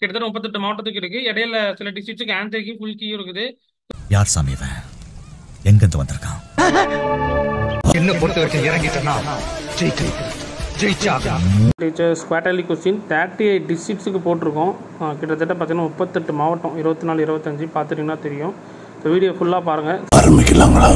கிட்டத்தட்ட முப்பத்தெட்டு மாவட்டத்துக்கு இருக்கு இடையில சில டிஸ்ட்ரிக்ட்டுக்கு ஆன்சர் கீ ஃபுல் கீயும் இருக்குது யார் சாமி இவன் எங்கிருந்து வந்திருக்கான் என்ன பொறுத்த வரைக்கும் இறங்கிட்டனா ஜெயிச்சு ஜெயிச்சாக teachers quarterly question thirty eight டிஸ்ட்ரிக்ட்ஸுக்கு போட்டிருக்கோம் ஆ, கிட்டத்தட்ட பார்த்தீங்கன்னா முப்பத்தெட்டு மாவட்டம் இருபத்தி நாலு இருபத்தஞ்சு பார்த்துட்டிங்கன்னா தெரியும் இந்த வீடியோ ஃபுல்லாக பாருங்கள் ஆரம்பிக்கலாங்களா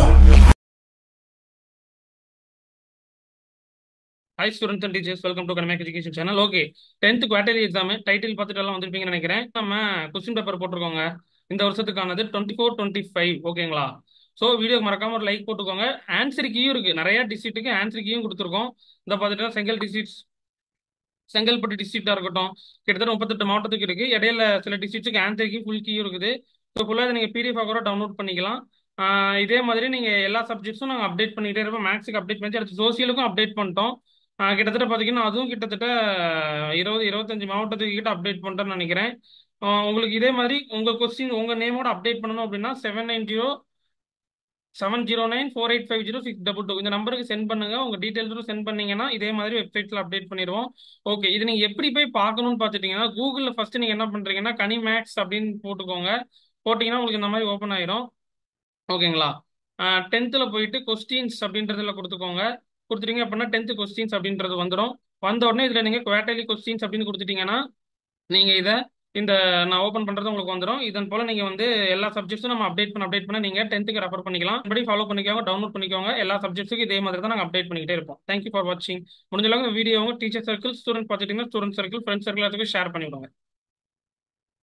hi students and teachers welcome to கனமேக் education channel okay tenth quarterly exam title பார்த்துட்டு எல்லாம் வந்திருப்பீங்கன்னு நினைக்கிறேன் நம்ம கொஸ்டின் பேப்பர் போட்டிருக்கோங்க இந்த வருஷத்துக்கானது டுவெண்ட்டி ஃபோர் டுவெண்ட்டி ஃபைவ் ஓகேங்களா ஸோ வீடியோ மறக்காம ஒரு லைக் போட்டுக்கோங்க ஆன்சர் கீயும் இருக்கு நிறைய டிஸ்ட்ரிக்ட்டுக்கு ஆன்சர் கீயும் கொடுத்துருக்கோம் இந்த பார்த்துட்டா செங்கல் டிஸ்ட்ரிக்ட் செங்கல்பட்டு டிஸ்ட்ரிக்டா இருக்கட்டும் கிட்டத்தட்ட முப்பத்தெட்டு மாவட்டத்துக்கு இருக்கு இடையில சில டிஸ்ட்ரிக்ட்டுக்கு ஆன்சர் கீ ஃபுல் கீயும் இருக்குது ஸோ ஃபுல்லாக நீங்கள் பிடிஎஃப் கூட டவுன்லோட் பண்ணிக்கலாம் ஆஹ் இதே மாதிரி நீங்கள் எல்லா சப்ஜெக்ட்ஸும் நாங்கள் அப்டேட் பண்ணிக்கிட்டே இருப்போம் மேக்ஸுக்கு அப்டேட் பண்ணி அடுத்து சோசியலுக்கும் அப்டேட் பண்ணிட்டோம் ஆஹ் கிட்டத்தட்ட பார்த்தீங்கன்னா அதுவும் கிட்டத்தட்ட இருபது இருபத்தஞ்சு மாவட்டத்துக்கு கிட்ட அப்டேட் பண்ணிட்டேன்னு நினைக்கிறேன் ஆஹ் உங்களுக்கு இதே மாதிரி உங்கள் கொஸ்டின் உங்கள் நேமோட அப்டேட் பண்ணணும் அப்படின்னா seven nine zero seven zero nine four eight five zero six double two இந்த நம்பருக்கு சென்ட் பண்ணுங்க உங்க டீடைல்ஸும் சென்ட் பண்ணீங்கன்னா இதே மாதிரி வெப்சைட்ல அப்டேட் பண்ணிடுவோம் ஓகே இது நீங்க எப்படி போய் பார்க்கணும்னு பார்த்துட்டீங்கன்னா கூகுளில் ஃபர்ஸ்ட் நீங்க என்ன பண்றீங்கன்னா கனி மேக்ஸ் அப்படின்னு போட்டுக்கோங்க போட்டீங்கன்னா உங்களுக்கு இந்த மாதிரி ஓப்பன் ஆயிரும் ஓகேங்களா டென்த்தில் போயிட்டு கொஸ்டின்ஸ் அப்படின்றதுல கொடுத்துக்கோங்க கொடுத்துட்டீங்க அப்படின்னா டென்த்து கொஸ்டின்ஸ் அப்படின்றது வந்துடும் வந்த உடனே இதில் நீங்கள் குவார்டர்லி கொஸ்டின்ஸ் அப்படின்னு கொடுத்துட்டீங்கன்னா நீங்கள் இதை இந்த நான் ஓப்பன் பண்ணுறது உங்களுக்கு வந்துடும் இதன் போல் நீங்கள் வந்து எல்லா சப்ஜெக்ட்ஸும் நம்ம அப்டேட் பண்ண அப்டேட் பண்ண நீங்கள் டென்த்துக்கு ரெஃபர் பண்ணிக்கலாம் இப்படி ஃபாலோ பண்ணிக்கோங்க டவுன்லோட் பண்ணிக்கோங்க எல்லா சப்ஜெக்ட்ஸுக்கும் இதே மாதிரி தான் நாங்கள் அப்டேட் பண்ணிக்கிட்டே இருப்போம் தேங்க்யூ ஃபார் வாட்சிங் முடிஞ்ச அளவுக்கு இந்த வீடியோ டீச்சர் சர்க்கிள் ஸ்டூடெண்ட் பார்த்துட்டீங்கன்னா ஸ்டூடெண்ட் சர்க்கிள் ஃப்ரெண்ட்ஸ் சர்க்கிள் எல்லாத்துக்கும் ஷேர் பண்ணிவிடுங்க